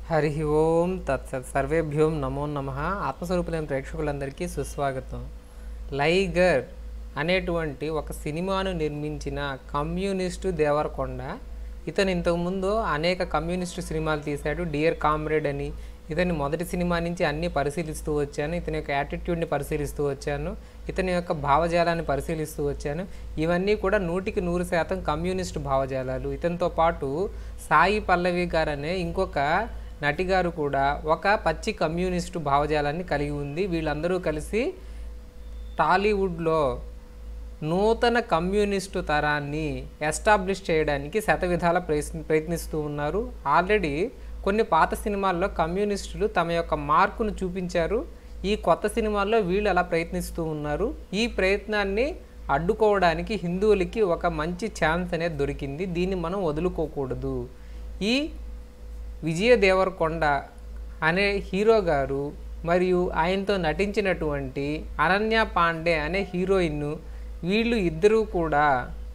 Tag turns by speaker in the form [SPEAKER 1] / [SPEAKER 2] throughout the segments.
[SPEAKER 1] హరి ఓం తత్సత్ సర్వేభ్యోం నమో నమ ఆత్మస్వరూపులైన ప్రేక్షకులందరికీ సుస్వాగతం లైగర్ అనేటువంటి ఒక సినిమాను నిర్మించిన కమ్యూనిస్టు దేవరకొండ ఇతను ఇంతకుముందు అనేక కమ్యూనిస్టు సినిమాలు తీశాడు డియర్ కామ్రేడ్ అని ఇతని మొదటి సినిమా నుంచి అన్నీ పరిశీలిస్తూ వచ్చాను ఇతని యొక్క యాటిట్యూడ్ని పరిశీలిస్తూ వచ్చాను ఇతని యొక్క భావజాలాన్ని పరిశీలిస్తూ వచ్చాను ఇవన్నీ కూడా నూటికి నూరు శాతం కమ్యూనిస్టు భావజాలాలు ఇతనితో పాటు సాయి పల్లవి గారు అనే ఇంకొక నటి గారు కూడా ఒక పచ్చి కమ్యూనిస్టు భావజాలాన్ని కలిగి ఉంది వీళ్ళందరూ కలిసి టాలీవుడ్లో నూతన కమ్యూనిస్టు తరాన్ని ఎస్టాబ్లిష్ చేయడానికి శతవిధాల ప్రయత్ని ప్రయత్నిస్తూ ఉన్నారు ఆల్రెడీ కొన్ని పాత సినిమాల్లో కమ్యూనిస్టులు తమ యొక్క మార్కును చూపించారు ఈ కొత్త సినిమాల్లో వీళ్ళు అలా ప్రయత్నిస్తూ ఉన్నారు ఈ ప్రయత్నాన్ని అడ్డుకోవడానికి హిందువులకి ఒక మంచి ఛాన్స్ అనేది దొరికింది దీన్ని మనం వదులుకోకూడదు ఈ విజయ దేవరకొండ అనే హీరో గారు మరియు ఆయనతో నటించినటువంటి అనన్య పాండే అనే హీరోయిన్ వీళ్ళు ఇద్దరూ కూడా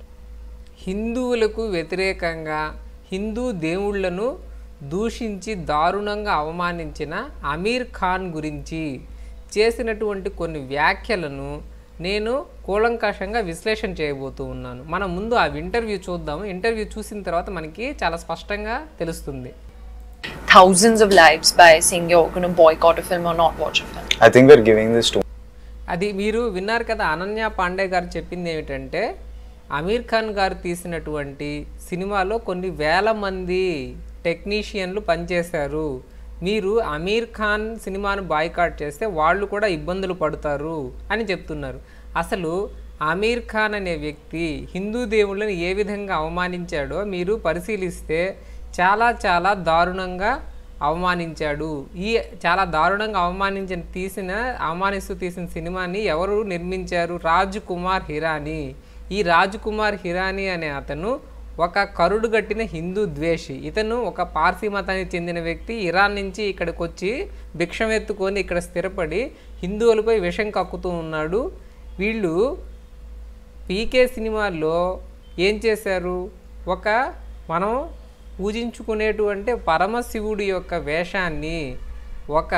[SPEAKER 1] హిందువులకు వ్యతిరేకంగా హిందూ దేవుళ్లను దూషించి దారుణంగా అవమానించిన అమీర్ ఖాన్ గురించి చేసినటువంటి కొన్ని వ్యాఖ్యలను నేను కూలంకషంగా విశ్లేషణ చేయబోతూ ఉన్నాను మనం ముందు ఆ ఇంటర్వ్యూ చూద్దాము ఇంటర్వ్యూ చూసిన తర్వాత మనకి చాలా స్పష్టంగా తెలుస్తుంది
[SPEAKER 2] thousands of lives by saying you're going to boycott a film or not watch a film.
[SPEAKER 3] I think we're giving this too
[SPEAKER 1] అది మీరు విన్నారు కదా అనన్య పాండే గారు చెప్పింది ఏమిటంటే అమీర్ ఖాన్ గారు తీసినటువంటి సినిమాలో కొన్ని వేల మంది టెక్నీషియన్లు పనిచేశారు మీరు అమీర్ ఖాన్ సినిమాను బాయ్కాట్ చేస్తే వాళ్ళు కూడా ఇబ్బందులు పడతారు అని చెప్తున్నారు అసలు అమీర్ ఖాన్ అనే వ్యక్తి హిందూ దేవుళ్ళని ఏ విధంగా అవమానించాడో మీరు పరిశీలిస్తే చాలా చాలా దారుణంగా అవమానించాడు ఈ చాలా దారుణంగా అవమానించిన తీసిన అవమానిస్తూ తీసిన సినిమాని ఎవరు నిర్మించారు రాజ్ కుమార్ హిరానీ ఈ రాజ్ కుమార్ హిరానీ అనే అతను ఒక కరుడుగట్టిన హిందూ ద్వేషి ఇతను ఒక పార్సీ మతానికి చెందిన వ్యక్తి ఇరాన్ నుంచి ఇక్కడికి వచ్చి భిక్షం ఎత్తుకొని ఇక్కడ స్థిరపడి హిందువులపై విషం కక్కుతూ ఉన్నాడు వీళ్ళు పీకే సినిమాల్లో ఏం చేశారు ఒక మనం పూజించుకునేటువంటి పరమశివుడి యొక్క వేషాన్ని ఒక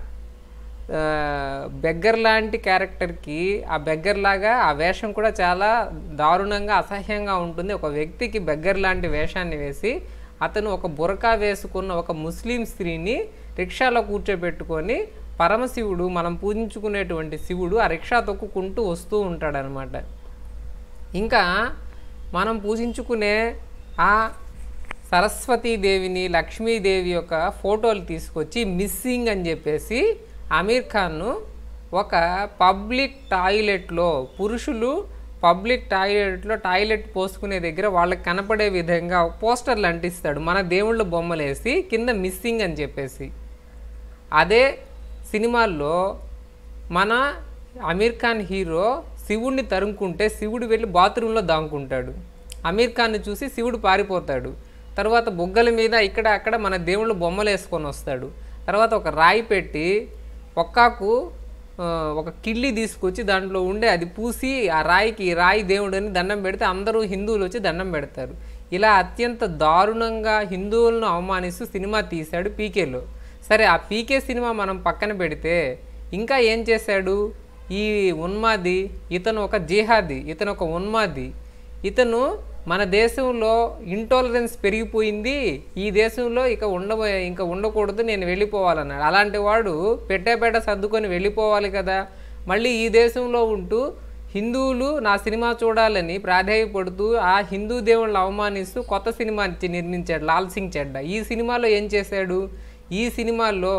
[SPEAKER 1] ఆ, బెగ్గర్ లాంటి క్యారెక్టర్కి ఆ బెగ్గర్ లాగా ఆ వేషం కూడా చాలా దారుణంగా అసహ్యంగా ఉంటుంది ఒక వ్యక్తికి బెగ్గర్ లాంటి వేషాన్ని వేసి అతను ఒక బురకా వేసుకున్న ఒక ముస్లిం స్త్రీని రిక్షాలో కూర్చోబెట్టుకొని పరమశివుడు మనం పూజించుకునేటువంటి శివుడు ఆ రిక్షా తొక్కుకుంటూ వస్తూ ఉంటాడనమాట ఇంకా మనం పూజించుకునే ఆ సరస్వతీదేవిని లక్ష్మీదేవి యొక్క ఫోటోలు తీసుకొచ్చి మిస్సింగ్ అని చెప్పేసి అమీర్ ఖాన్ను ఒక పబ్లిక్ టాయిలెట్లో పురుషులు పబ్లిక్ టాయిలెట్లో టాయిలెట్ పోసుకునే దగ్గర వాళ్ళకి కనపడే విధంగా పోస్టర్లు అంటిస్తాడు మన దేవుళ్ళ బొమ్మలు వేసి కింద మిస్సింగ్ అని చెప్పేసి అదే సినిమాల్లో మన అమీర్ ఖాన్ హీరో శివుడిని తరుముకుంటే శివుడు వెళ్ళి బాత్రూంలో దాంకుంటాడు అమీర్ ఖాన్ని చూసి శివుడు పారిపోతాడు తర్వాత బుగ్గల మీద ఇక్కడ అక్కడ మన దేవుళ్ళు బొమ్మలు వేసుకొని వస్తాడు తర్వాత ఒక రాయి పెట్టి ఒక్కాకు ఆ, ఒక కిళ్ళి తీసుకొచ్చి దాంట్లో ఉండే అది పూసి ఆ రాయికి ఈ రాయి దేవుడని దండం పెడితే అందరూ హిందువులు వచ్చి దండం పెడతారు ఇలా అత్యంత దారుణంగా హిందువులను అవమానిస్తూ సినిమా తీశాడు పీకేలో సరే ఆ పీకే సినిమా మనం పక్కన పెడితే ఇంకా ఏం చేశాడు ఈ ఉన్మాది ఇతను ఒక జిహాది ఇతను ఒక ఉన్మాది ఇతను మన దేశంలో ఇంటాలరెన్స్ పెరిగిపోయింది ఈ దేశంలో ఇక ఉండబో ఇంకా ఉండకూడదు నేను వెళ్ళిపోవాలన్నాడు అలాంటి వాడు పెట్టేపేట సర్దుకొని వెళ్ళిపోవాలి కదా మళ్ళీ ఈ దేశంలో ఉంటూ హిందువులు నా సినిమా చూడాలని ప్రాధాయపడుతూ ఆ హిందూ దేవుళ్ళని అవమానిస్తూ కొత్త సినిమా నిర్మించాడు లాల్ సింగ్ చెడ్డా ఈ సినిమాలో ఏం చేశాడు ఈ సినిమాలో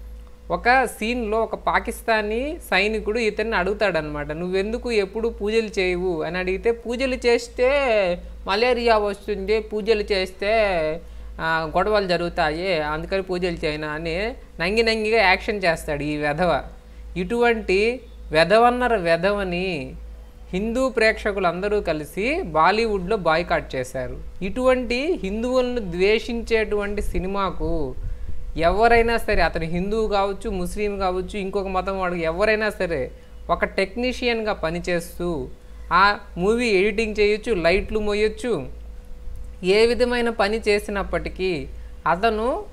[SPEAKER 1] ఒక సీన్లో ఒక పాకిస్తానీ సైనికుడు ఇతన్ని అడుగుతాడనమాట నువ్వెందుకు ఎప్పుడు పూజలు చేయవు అని అడిగితే పూజలు చేస్తే మలేరియా వస్తుంది పూజలు చేస్తే ఆ, గొడవలు జరుగుతాయి అందుకని పూజలు చేయను అని నంగి నంగిగా యాక్షన్ చేస్తాడు ఈ వెధవ ఇటువంటి వెధవన్నర వెధవని హిందూ ప్రేక్షకులందరూ కలిసి బాలీవుడ్లో బాయ్కాట్ చేశారు ఇటువంటి హిందువులను ద్వేషించేటువంటి సినిమాకు ఎవరైనా సరే అతను హిందువు కావచ్చు ముస్లిం కావచ్చు ఇంకొక మతం వాడు ఎవరైనా సరే ఒక టెక్నీషియన్గా పనిచేస్తూ ఆ మూవీ ఎడిటింగ్ చేయొచ్చు లైట్లు మోయొచ్చు ఏ విధమైన పని చేసినప్పటికీ అతను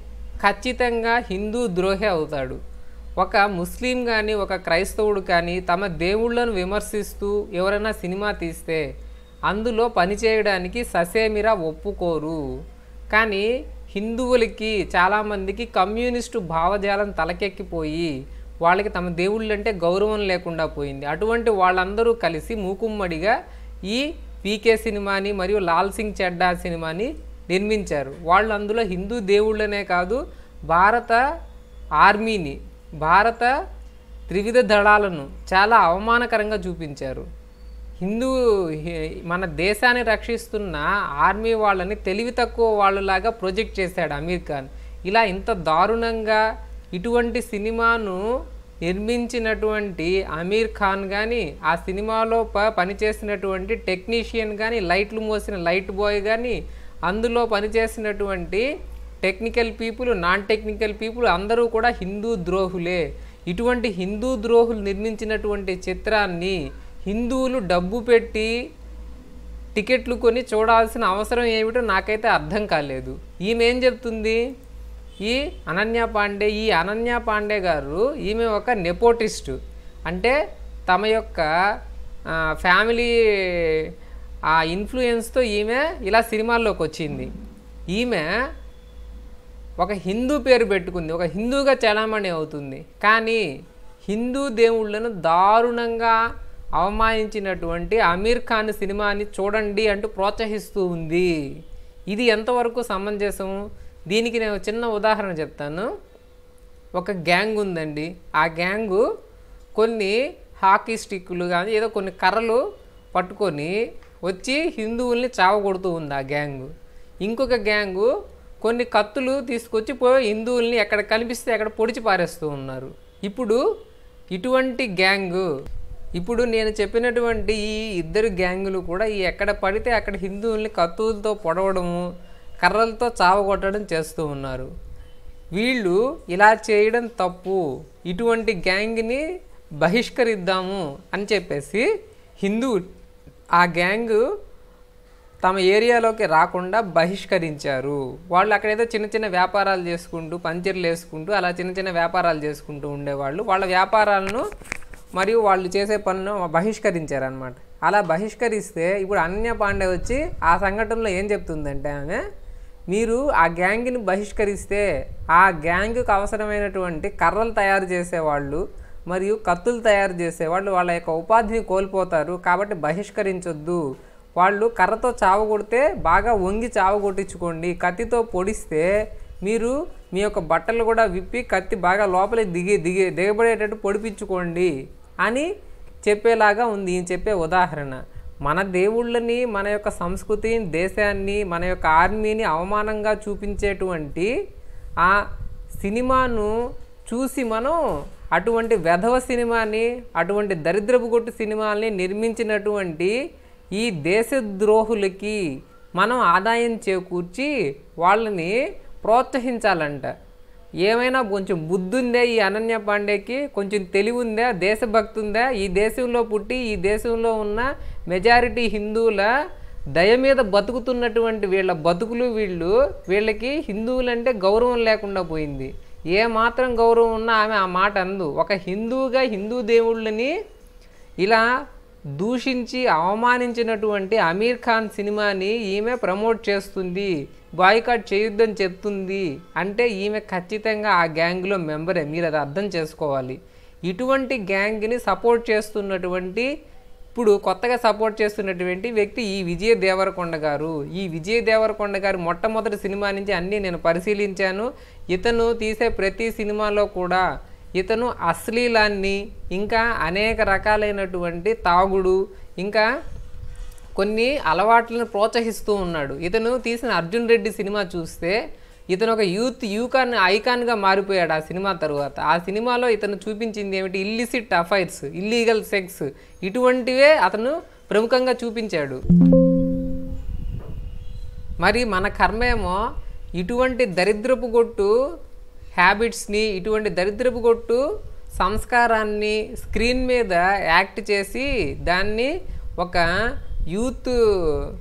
[SPEAKER 1] ఖచ్చితంగా హిందూ ద్రోహి అవుతాడు ఒక ముస్లిం కానీ ఒక క్రైస్తవుడు కానీ తమ దేవుళ్ళను విమర్శిస్తూ ఎవరైనా సినిమా తీస్తే అందులో పనిచేయడానికి ససేమిరా ఒప్పుకోరు కానీ హిందువులకి చాలామందికి కమ్యూనిస్టు భావజాలం తలకెక్కిపోయి వాళ్ళకి తమ దేవుళ్ళంటే గౌరవం లేకుండా పోయింది అటువంటి వాళ్ళందరూ కలిసి మూకుమ్మడిగా ఈ పీకే సినిమాని మరియు లాల్ సింగ్ చెడ్డా సినిమాని నిర్మించారు వాళ్ళు అందులో హిందూ దేవుళ్ళనే కాదు భారత ఆర్మీని భారత త్రివిధ దళాలను చాలా అవమానకరంగా చూపించారు హిందూ హి- మన దేశాన్ని రక్షిస్తున్న ఆర్మీ వాళ్ళని తెలివి తక్కువ వాళ్ళలాగా ప్రొజెక్ట్ చేశాడు అమీర్ ఖాన్ ఇలా ఇంత దారుణంగా ఇటువంటి సినిమాను నిర్మించినటువంటి అమీర్ ఖాన్ కానీ ఆ సినిమాలో ప పనిచేసినటువంటి టెక్నీషియన్ కానీ లైట్లు మోసిన లైట్ బాయ్ కానీ అందులో పనిచేసినటువంటి technical people non technical people అందరూ కూడా హిందూ ద్రోహులే ఇటువంటి హిందూ ద్రోహులు నిర్మించినటువంటి చిత్రాన్ని హిందువులు డబ్బు పెట్టి టికెట్లు కొని చూడాల్సిన అవసరం ఏమిటో నాకైతే అర్థం కాలేదు ఈమె ఏం చెప్తుంది ఈ అనన్య పాండే ఈ అనన్య పాండే గారు ఈమె ఒక నెపోటిస్ట్ అంటే తమ యొక్క ఆ, ఫ్యామిలీ ఆ ఇన్ఫ్లుయెన్స్తో ఈమె ఇలా సినిమాల్లోకి వచ్చింది ఈమె ఒక హిందూ పేరు పెట్టుకుంది ఒక హిందూగా చలామణి అవుతుంది కానీ హిందూ దేవుళ్ళను దారుణంగా అవమానించినటువంటి అమీర్ ఖాన్ సినిమాని చూడండి అంటూ ప్రోత్సహిస్తూ ఉంది ఇది ఎంతవరకు సమంజసం దీనికి నేను చిన్న ఉదాహరణ చెప్తాను ఒక గ్యాంగ్ ఉందండి ఆ గ్యాంగు కొన్ని హాకీ స్టిక్కులు కానీ ఏదో కొన్ని కర్రలు పట్టుకొని వచ్చి హిందువుల్ని చావగొడుతూ ఉంది ఆ గ్యాంగు ఇంకొక గ్యాంగు కొన్ని కత్తులు తీసుకొచ్చి పోయి హిందువుల్ని ఎక్కడ కనిపిస్తే అక్కడ పొడిచి పారేస్తూ ఉన్నారు ఇప్పుడు ఇటువంటి గ్యాంగు ఇప్పుడు నేను చెప్పినటువంటి ఈ ఇద్దరు గ్యాంగులు కూడా ఈ ఎక్కడ పడితే అక్కడ హిందువుల్ని కత్తులతో పొడవడము కర్రలతో చావగొట్టడం చేస్తూ ఉన్నారు వీళ్ళు ఇలా చేయడం తప్పు ఇటువంటి గ్యాంగ్ని బహిష్కరిద్దాము అని చెప్పేసి హిందూ ఆ గ్యాంగ్ తమ ఏరియాలోకి రాకుండా బహిష్కరించారు వాళ్ళు అక్కడ ఏదో చిన్న చిన్న వ్యాపారాలు చేసుకుంటూ పంచర్లు వేసుకుంటూ అలా చిన్న చిన్న వ్యాపారాలు చేసుకుంటూ ఉండేవాళ్ళు వాళ్ళ వ్యాపారాలను మరియు వాళ్ళు చేసే పనులను బహిష్కరించారనమాట అలా బహిష్కరిస్తే ఇప్పుడు అనన్య పాండే వచ్చి ఆ సంఘటనలో ఏం చెప్తుందంటే ఆమె మీరు ఆ గ్యాంగ్ని బహిష్కరిస్తే ఆ గ్యాంగ్కి అవసరమైనటువంటి కర్రలు తయారు చేసేవాళ్ళు మరియు కత్తులు తయారు చేసేవాళ్ళు వాళ్ళ యొక్క ఉపాధిని కోల్పోతారు కాబట్టి బహిష్కరించొద్దు వాళ్ళు కర్రతో చావ కొడితే బాగా వంగి చావ కొట్టించుకోండి కత్తితో పొడిస్తే మీరు మీ యొక్క బట్టలు కూడా విప్పి కత్తి బాగా లోపలికి దిగి దిగి దిగబడేటట్టు పొడిపించుకోండి అని చెప్పేలాగా ఉంది ఈయన చెప్పే ఉదాహరణ మన దేవుళ్ళని మన యొక్క సంస్కృతిని దేశాన్ని మన యొక్క ఆర్మీని అవమానంగా చూపించేటువంటి ఆ సినిమాను చూసి మనం అటువంటి వెధవ సినిమాని అటువంటి దరిద్రపు కొట్టు సినిమాల్ని నిర్మించినటువంటి ఈ దేశద్రోహులకి మనం ఆదాయం చేకూర్చి వాళ్ళని ప్రోత్సహించాలంట ఏమైనా కొంచెం బుద్ధి ఉందా ఈ అనన్య పాండేకి కొంచెం తెలివి ఉందా దేశభక్తి ఉందా ఈ దేశంలో పుట్టి ఈ దేశంలో ఉన్న మెజారిటీ హిందువుల దయ మీద బతుకుతున్నటువంటి వీళ్ళ బతుకులు వీళ్ళు వీళ్ళకి హిందువులంటే గౌరవం లేకుండా పోయింది ఏ మాత్రం గౌరవం ఉన్నా ఆమె ఆ మాట అందు ఒక హిందువుగా హిందూ దేవుళ్ళని ఇలా దూషించి అవమానించినటువంటి అమీర్ ఖాన్ సినిమాని ఈమె ప్రమోట్ చేస్తుంది బాయ్కాట్ చేయొద్దని చెప్తుంది అంటే ఈమె ఖచ్చితంగా ఆ గ్యాంగ్లో మెంబరే మీరు అది అర్థం చేసుకోవాలి ఇటువంటి గ్యాంగ్ని సపోర్ట్ చేస్తున్నటువంటి ఇప్పుడు కొత్తగా సపోర్ట్ చేస్తున్నటువంటి వ్యక్తి ఈ విజయ దేవరకొండ గారు ఈ విజయ దేవరకొండ గారి మొట్టమొదటి సినిమా నుంచి అన్నీ నేను పరిశీలించాను ఇతను తీసే ప్రతి సినిమాలో కూడా ఇతను అశ్లీలాన్ని ఇంకా అనేక రకాలైనటువంటి తాగుడు ఇంకా కొన్ని అలవాట్లను ప్రోత్సహిస్తూ ఉన్నాడు ఇతను తీసిన అర్జున్ రెడ్డి సినిమా చూస్తే ఇతను ఒక యూత్ యూకాన్ ఐకాన్గా మారిపోయాడు ఆ సినిమా తరువాత ఆ సినిమాలో ఇతను చూపించింది ఏమిటి ఇల్లిసిట్ అఫైర్స్ ఇల్లీగల్ సెక్స్ ఇటువంటివే అతను ప్రముఖంగా చూపించాడు మరి మన కర్మేమో ఇటువంటి దరిద్రపు కొట్టు హ్యాబిట్స్ని ఇటువంటి దరిద్రపు కొట్టు సంస్కారాన్ని స్క్రీన్ మీద యాక్ట్ చేసి దాన్ని ఒక యూత్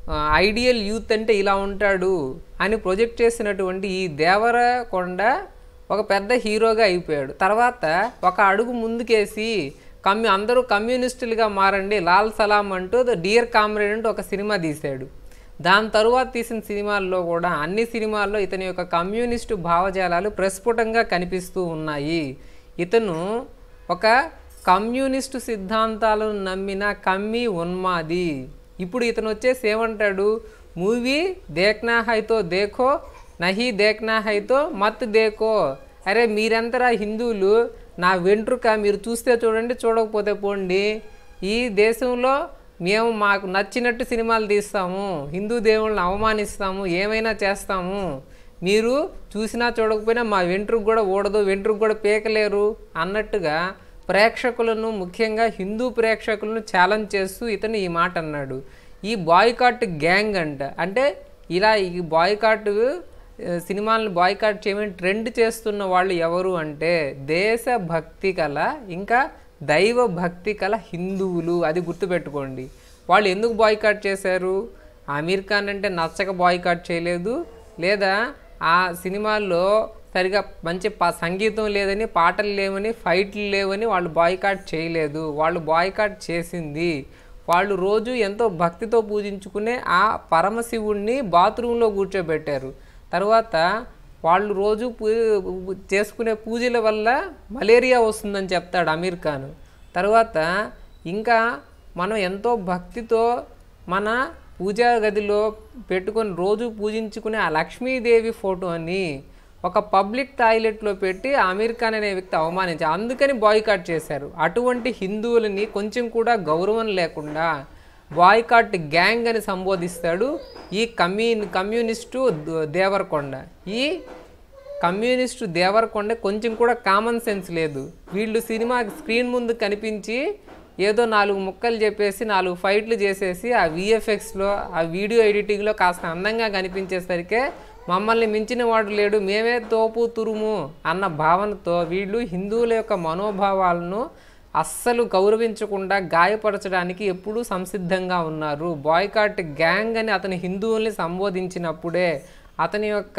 [SPEAKER 1] ఐడియల్ యూత్ అంటే ఇలా ఉంటాడు అని ప్రొజెక్ట్ చేసినటువంటి ఈ దేవరకొండ ఒక పెద్ద హీరోగా అయిపోయాడు తర్వాత ఒక అడుగు ముందుకేసి కమ్యూ అందరూ కమ్యూనిస్టులుగా మారండి లాల్ సలాం అంటూ డియర్ కామ్రేడ్ అంటూ ఒక సినిమా తీశాడు దాని తరువాత తీసిన సినిమాల్లో కూడా అన్ని సినిమాల్లో ఇతని యొక్క కమ్యూనిస్టు భావజాలాలు ప్రస్ఫుటంగా కనిపిస్తూ ఉన్నాయి ఇతను ఒక కమ్యూనిస్టు సిద్ధాంతాలను నమ్మిన కమ్మి ఉన్మాది ఇప్పుడు ఇతను వచ్చేసి ఏమంటాడు మూవీ దేఖ్నా హైతో దేఖో నహి దేఖ్నా హైతో మత్ దేఖో అరే మీరంతరా హిందువులు నా వెంట్రుక మీరు చూస్తే చూడండి చూడకపోతే పోండి ఈ దేశంలో మేము మాకు నచ్చినట్టు సినిమాలు తీస్తాము హిందూ దేవుళ్ళని అవమానిస్తాము ఏమైనా చేస్తాము మీరు చూసినా చూడకపోయినా మా వెంట్రుకు కూడా ఓడదు వెంట్రుకు కూడా పీకలేరు అన్నట్టుగా ప్రేక్షకులను ముఖ్యంగా హిందూ ప్రేక్షకులను ఛాలెంజ్ చేస్తూ ఇతను ఈ మాట అన్నాడు ఈ బాయ్కాట్ గ్యాంగ్ అంట అంటే ఇలా ఈ బాయ్కాట్ సినిమాలను బాయ్కాట్ చేయమని ట్రెండ్ చేస్తున్న వాళ్ళు ఎవరు అంటే దేశభక్తి కల ఇంకా దైవ భక్తి కల హిందువులు అది గుర్తుపెట్టుకోండి వాళ్ళు ఎందుకు బాయ్కాట్ చేశారు ఆమీర్ ఖాన్ అంటే నచ్చక బాయ్కాట్ చేయలేదు లేదా ఆ సినిమాల్లో సరిగా మంచి ప సంగీతం లేదని పాటలు లేవని ఫైట్లు లేవని వాళ్ళు బాయ్కాట్ చేయలేదు వాళ్ళు బాయ్కాట్ చేసింది వాళ్ళు రోజు ఎంతో భక్తితో పూజించుకునే ఆ పరమశివుణ్ణి బాత్రూంలో కూర్చోబెట్టారు తర్వాత వాళ్ళు రోజు పూ చేసుకునే పూజల వల్ల మలేరియా వస్తుందని చెప్తాడు అమీర్ ఖాన్ తర్వాత ఇంకా మనం ఎంతో భక్తితో మన పూజా గదిలో పెట్టుకొని రోజు పూజించుకునే ఆ లక్ష్మీదేవి ఫోటోని ఒక పబ్లిక్ టాయిలెట్లో పెట్టి అమీర్ ఖాన్ అనే వ్యక్తి అవమానించారు అందుకని బాయ్కాట్ చేశారు అటువంటి హిందువులని కొంచెం కూడా గౌరవం లేకుండా బాయ్కాట్ గ్యాంగ్ అని సంబోధిస్తాడు ఈ కమ్యూన్ కమ్యూనిస్టు ద- దేవరకొండ ఈ కమ్యూనిస్టు దేవరకొండ కొంచెం కూడా కామన్ సెన్స్ లేదు వీళ్ళు సినిమా స్క్రీన్ ముందు కనిపించి ఏదో నాలుగు ముక్కలు చెప్పేసి నాలుగు ఫైట్లు చేసేసి ఆ విఎఫ్ఎక్స్లో ఆ వీడియో ఎడిటింగ్లో కాస్త అందంగా కనిపించేసరికే మమ్మల్ని మించిన వాడు లేడు మేమే తోపు తురుము అన్న భావనతో వీళ్ళు హిందువుల యొక్క మనోభావాలను అస్సలు గౌరవించకుండా గాయపరచడానికి ఎప్పుడూ సంసిద్ధంగా ఉన్నారు బాయ్కాట్ గ్యాంగ్ అని అతని హిందువుల్ని సంబోధించినప్పుడే అతని యొక్క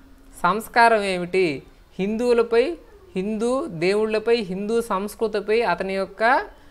[SPEAKER 1] సంస్కారం ఏమిటి హిందువులపై హిందూ దేవుళ్ళపై హిందూ సంస్కృతిపై అతని యొక్క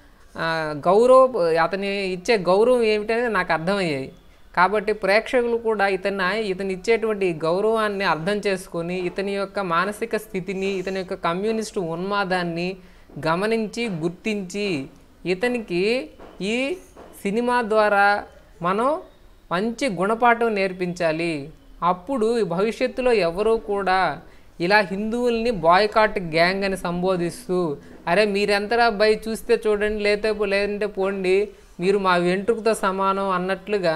[SPEAKER 1] ఆ, గౌరవ అతని ఇచ్చే గౌరవం ఏమిటనేది నాకు అర్థమయ్యాయి కాబట్టి ప్రేక్షకులు కూడా ఇతన్ని ఇతను ఇచ్చేటువంటి ఈ గౌరవాన్ని అర్థం చేసుకొని ఇతని యొక్క మానసిక స్థితిని ఇతని యొక్క కమ్యూనిస్టు ఉన్మాదాన్ని గమనించి గుర్తించి ఇతనికి ఈ సినిమా ద్వారా మనం మంచి గుణపాఠం నేర్పించాలి అప్పుడు భవిష్యత్తులో ఎవరూ కూడా ఇలా హిందువుల్ని బాయ్కాట్ గ్యాంగ్ అని సంబోధిస్తూ అరే మీరెంతరా అబ్బాయి చూస్తే చూడండి లేతే లేదంటే పోండి మీరు మా వెంట్రుకతో సమానం అన్నట్లుగా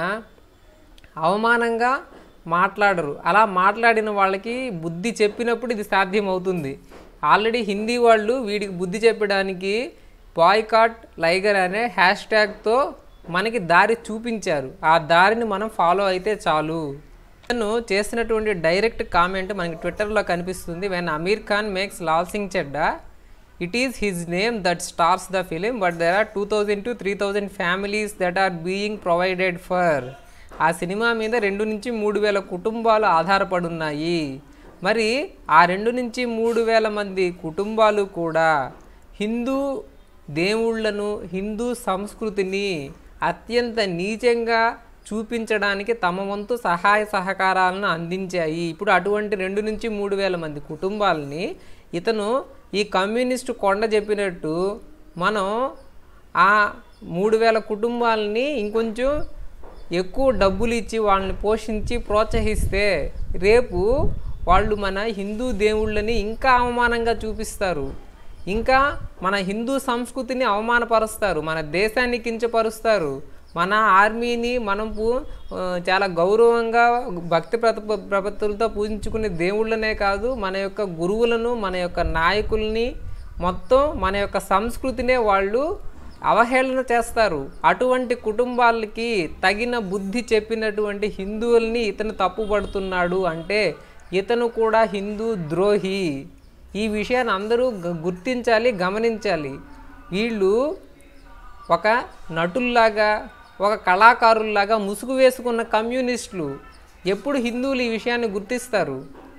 [SPEAKER 1] అవమానంగా మాట్లాడరు అలా మాట్లాడిన వాళ్ళకి బుద్ధి చెప్పినప్పుడు ఇది సాధ్యమవుతుంది ఆల్రెడీ హిందీ వాళ్ళు వీడికి బుద్ధి చెప్పడానికి బాయ్కాట్ లైగర్ అనే హ్యాష్ ట్యాగ్తో మనకి దారి చూపించారు ఆ దారిని మనం ఫాలో అయితే చాలు తను చేసినటువంటి డైరెక్ట్ కామెంట్ మనకి ట్విట్టర్లో కనిపిస్తుంది when Aamir Khan makes Laal Singh Chaddha it is his name that stars the film but there are two thousand to three thousand families that are being provided for ఆ సినిమా మీద రెండు నుంచి మూడు వేల కుటుంబాలు ఆధారపడి ఉన్నాయి మరి ఆ రెండు నుంచి మూడు వేల మంది కుటుంబాలు కూడా హిందూ దేవుళ్ళను హిందూ సంస్కృతిని అత్యంత నీచంగా చూపించడానికి తమ వంతు సహాయ సహకారాలను అందించాయి ఇప్పుడు అటువంటి రెండు నుంచి మూడు వేల మంది కుటుంబాలని ఇతను ఈ కమ్యూనిస్టు కొండ చెప్పినట్టు మనం ఆ మూడు వేల కుటుంబాలని ఇంకొంచెం ఎక్కువ డబ్బులు ఇచ్చి వాళ్ళని పోషించి ప్రోత్సహిస్తే రేపు వాళ్ళు మన హిందూ దేవుళ్ళని ఇంకా అవమానంగా చూపిస్తారు ఇంకా మన హిందూ సంస్కృతిని అవమానపరుస్తారు మన దేశాన్ని కించపరుస్తారు మన ఆర్మీని మనం పూ- ఆ, చాలా గౌరవంగా భక్తి ప్రత ప్రపత్తులతో పూజించుకునే దేవుళ్ళనే కాదు మన యొక్క గురువులను మన యొక్క నాయకుల్ని మొత్తం మన యొక్క సంస్కృతినే వాళ్ళు అవహేళన చేస్తారు అటువంటి కుటుంబాలకి తగిన బుద్ధి చెప్పినటువంటి హిందువుల్ని ఇతను తప్పుపడుతున్నాడు అంటే ఇతను కూడా హిందూ ద్రోహి ఈ విషయాన్ని అందరూ గ- గుర్తించాలి గమనించాలి వీళ్ళు ఒక నటుల్లాగా ఒక కళాకారుల్లాగా ముసుగు వేసుకున్న కమ్యూనిస్టులు ఎప్పుడు హిందువులు ఈ విషయాన్ని గుర్తిస్తారు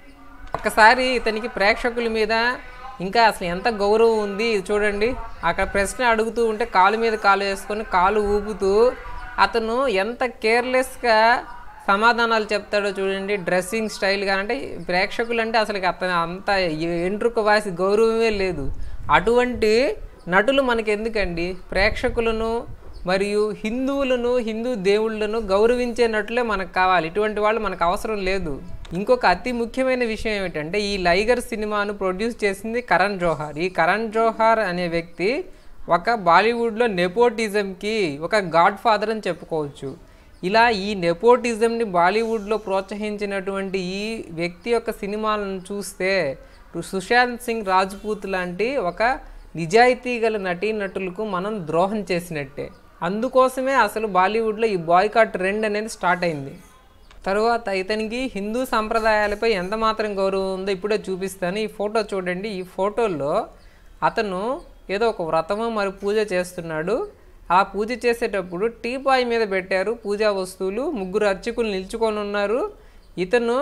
[SPEAKER 1] ఒక్కసారి ఇతనికి ప్రేక్షకుల మీద ఇంకా అసలు ఎంత గౌరవం ఉంది ఇది చూడండి అక్కడ ప్రశ్న అడుగుతూ ఉంటే కాలు మీద కాలు వేసుకొని కాలు ఊపుతూ అతను ఎంత కేర్లెస్గా సమాధానాలు చెప్తాడో చూడండి డ్రెస్సింగ్ స్టైల్గా అంటే ప్రేక్షకులు అంటే అసలు అతను అంత ఎంట్రుక వాసి గౌరవమే లేదు అటువంటి నటులు మనకి ఎందుకండి ప్రేక్షకులను మరియు హిందువులను హిందూ దేవుళ్ళను గౌరవించే నటులే మనకు కావాలి ఇటువంటి వాళ్ళు మనకు అవసరం లేదు ఇంకొక అతి ముఖ్యమైన విషయం ఏమిటంటే ఈ లైగర్ సినిమాను ప్రొడ్యూస్ చేసింది కరణ్ జోహార్ ఈ కరణ్ జోహార్ అనే వ్యక్తి ఒక బాలీవుడ్లో నెపోటిజంకి ఒక గాడ్ ఫాదర్ అని చెప్పుకోవచ్చు ఇలా ఈ నెపోటిజంని బాలీవుడ్లో ప్రోత్సహించినటువంటి ఈ వ్యక్తి యొక్క సినిమాలను చూస్తే సుశాంత్ సింగ్ రాజ్పూత్ లాంటి ఒక నిజాయితీ గల నటీనటులకు మనం ద్రోహం చేసినట్టే అందుకోసమే అసలు బాలీవుడ్లో ఈ బాయ్కాట్ ట్రెండ్ అనేది స్టార్ట్ అయింది తరువాత ఇతనికి హిందూ సంప్రదాయాలపై ఎంత మాత్రం గౌరవం ఉందో ఇప్పుడే చూపిస్తాను ఈ ఫోటో చూడండి ఈ ఫోటోలో అతను ఏదో ఒక వ్రతము మరి పూజ చేస్తున్నాడు ఆ పూజ చేసేటప్పుడు టీపాయ్ మీద పెట్టారు పూజా వస్తువులు ముగ్గురు అర్చకులు నిల్చుకొని ఉన్నారు ఇతను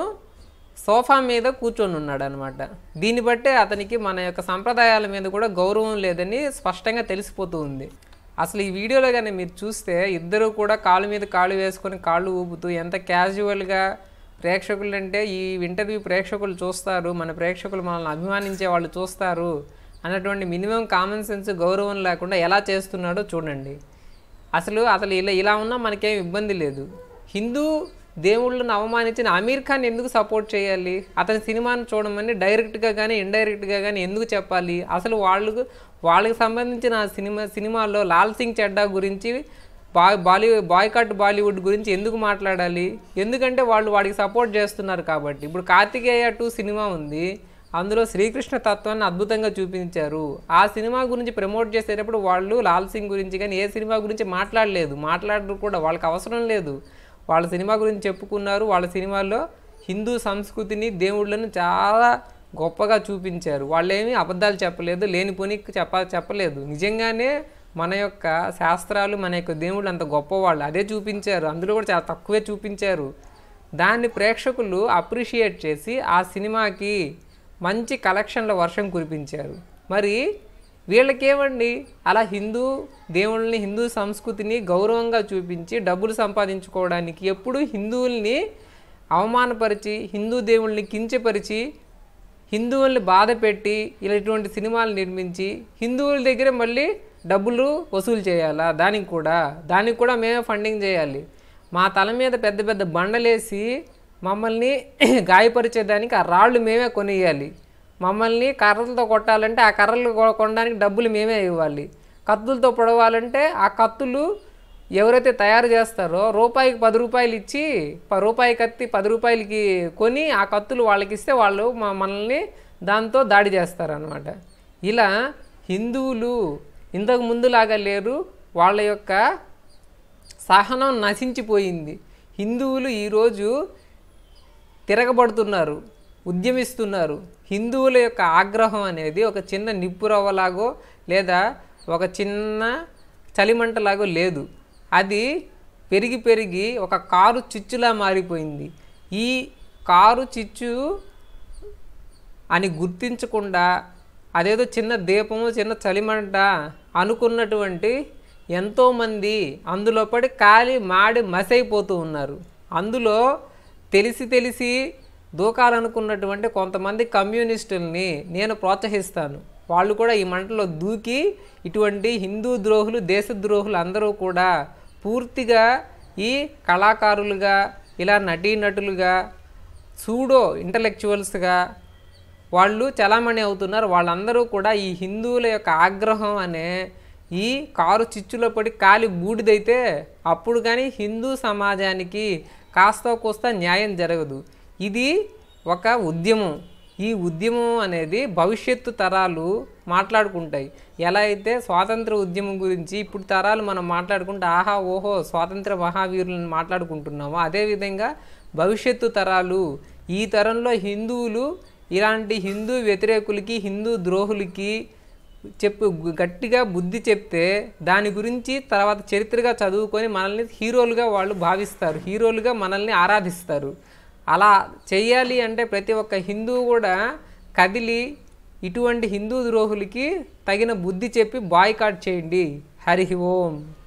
[SPEAKER 1] సోఫా మీద కూర్చొని ఉన్నాడు అనమాట దీన్ని బట్టే అతనికి మన యొక్క సంప్రదాయాల మీద కూడా గౌరవం లేదని స్పష్టంగా తెలిసిపోతూ ఉంది అసలు ఈ వీడియోలో కానీ మీరు చూస్తే ఇద్దరు కూడా కాలు మీద కాళ్ళు వేసుకొని కాళ్ళు ఊపుతూ ఎంత క్యాజువల్గా ప్రేక్షకులు అంటే ఈ ఇంటర్వ్యూ ప్రేక్షకులు చూస్తారు మన ప్రేక్షకులు మనల్ని అభిమానించే వాళ్ళు చూస్తారు అన్నటువంటి మినిమం కామన్ సెన్స్ గౌరవం లేకుండా ఎలా చేస్తున్నాడో చూడండి అసలు అసలు ఇలా ఇలా ఉన్నా మనకేం ఇబ్బంది లేదు హిందూ దేవుళ్ళను అవమానించిన అమీర్ ఖాన్ ఎందుకు సపోర్ట్ చేయాలి అతని సినిమాను చూడమని డైరెక్ట్గా కానీ ఇండైరెక్ట్గా కానీ ఎందుకు చెప్పాలి అసలు వాళ్ళకు వాళ్ళకి సంబంధించిన సినిమా సినిమాల్లో లాల్ సింగ్ చెడ్డా గురించి బా బాలీవుడ్ బాయ్కాట్ బాలీవుడ్ గురించి ఎందుకు మాట్లాడాలి ఎందుకంటే వాళ్ళు వాడికి సపోర్ట్ చేస్తున్నారు కాబట్టి ఇప్పుడు కార్తికేయ టూ సినిమా ఉంది అందులో శ్రీకృష్ణ తత్వాన్ని అద్భుతంగా చూపించారు ఆ సినిమా గురించి ప్రమోట్ చేసేటప్పుడు వాళ్ళు లాల్ సింగ్ గురించి కానీ ఏ సినిమా గురించి మాట్లాడలేదు మాట్లాడరు కూడా వాళ్ళకి అవసరం లేదు వాళ్ళ సినిమా గురించి చెప్పుకున్నారు వాళ్ళ సినిమాల్లో హిందూ సంస్కృతిని దేవుళ్ళను చాలా గొప్పగా చూపించారు వాళ్ళేమీ అబద్ధాలు చెప్పలేదు లేనిపోని చెప్ప చెప్పలేదు నిజంగానే మన యొక్క శాస్త్రాలు మన యొక్క దేవుళ్ళు అంత గొప్పవాళ్ళు అదే చూపించారు అందులో కూడా చాలా తక్కువే చూపించారు దాన్ని ప్రేక్షకులు అప్రిషియేట్ చేసి ఆ సినిమాకి మంచి కలెక్షన్ల వర్షం కురిపించారు మరి వీళ్ళకేమండి అలా హిందూ దేవుళ్ళని హిందూ సంస్కృతిని గౌరవంగా చూపించి డబ్బులు సంపాదించుకోవడానికి ఎప్పుడు హిందువుల్ని అవమానపరిచి హిందూ దేవుళ్ళని కించపరిచి హిందువుల్ని బాధ పెట్టి ఇలా ఇటువంటి సినిమాలు నిర్మించి హిందువుల దగ్గర మళ్ళీ డబ్బులు వసూలు చేయాలా దానికి కూడా దానికి కూడా మేమే ఫండింగ్ చేయాలి మా తల మీద పెద్ద పెద్ద బండలేసి మమ్మల్ని గాయపరిచేదానికి ఆ రాళ్ళు మేమే కొనియాలి మమ్మల్ని కర్రలతో కొట్టాలంటే ఆ కర్రలు కొ- కొనడానికి డబ్బులు మేమే ఇవ్వాలి కత్తులతో పొడవాలంటే ఆ కత్తులు ఎవరైతే తయారు చేస్తారో రూపాయికి పది రూపాయలు ఇచ్చి ప- రూపాయి కత్తి పది రూపాయలకి కొని ఆ కత్తులు వాళ్ళకి ఇస్తే వాళ్ళు మా మనల్ని దాంతో దాడి చేస్తారనమాట ఇలా హిందువులు ఇంతకు ముందులాగా లేరు వాళ్ళ యొక్క సహనం నశించిపోయింది హిందువులు ఈరోజు తిరగబడుతున్నారు ఉద్యమిస్తున్నారు హిందువుల యొక్క ఆగ్రహం అనేది ఒక చిన్న నిప్పు రవ్వలాగో లేదా ఒక చిన్న చలిమంటలాగో లేదు అది పెరిగి పెరిగి ఒక కారు చిచ్చులా మారిపోయింది ఈ కారు చిచ్చు అని గుర్తించకుండా అదేదో చిన్న దీపము చిన్న చలిమంట అనుకున్నటువంటి ఎంతోమంది అందులో పడి కాలి మాడి మసైపోతూ ఉన్నారు అందులో తెలిసి తెలిసి దూకాలనుకున్నటువంటి కొంతమంది కమ్యూనిస్టుల్ని నేను ప్రోత్సహిస్తాను వాళ్ళు కూడా ఈ మంటలో దూకి ఇటువంటి హిందూ ద్రోహులు దేశద్రోహులు అందరూ కూడా పూర్తిగా ఈ కళాకారులుగా ఇలా నటీనటులుగా సూడో ఇంటలెక్చువల్స్గా వాళ్ళు చలామణి అవుతున్నారు వాళ్ళందరూ కూడా ఈ హిందువుల యొక్క ఆగ్రహం అనే ఈ కారు చిచ్చులో పడి కాలి బూడిదైతే అప్పుడు కానీ హిందూ సమాజానికి కాస్త కోస్త న్యాయం జరగదు ఇది ఒక ఉద్యమం ఈ ఉద్యమం అనేది భవిష్యత్తు తరాలు మాట్లాడుకుంటాయి ఎలా అయితే స్వాతంత్ర ఉద్యమం గురించి ఇప్పుడు తరాలు మనం మాట్లాడుకుంటే ఆహా ఓహో స్వాతంత్ర మహావీరులను మాట్లాడుకుంటున్నాము అదేవిధంగా భవిష్యత్తు తరాలు ఈ తరంలో హిందువులు ఇలాంటి హిందూ వ్యతిరేకులకి హిందూ ద్రోహులకి చెప్పు గట్టిగా బుద్ధి చెప్తే దాని గురించి తర్వాత చరిత్రగా చదువుకొని మనల్ని హీరోలుగా వాళ్ళు భావిస్తారు హీరోలుగా మనల్ని ఆరాధిస్తారు అలా చెయ్యాలి అంటే ప్రతి ఒక్క హిందువు కూడా కదిలి ఇటువంటి హిందూ ద్రోహులకి తగిన బుద్ధి చెప్పి బాయ్కాట్ చేయండి హరి ఓం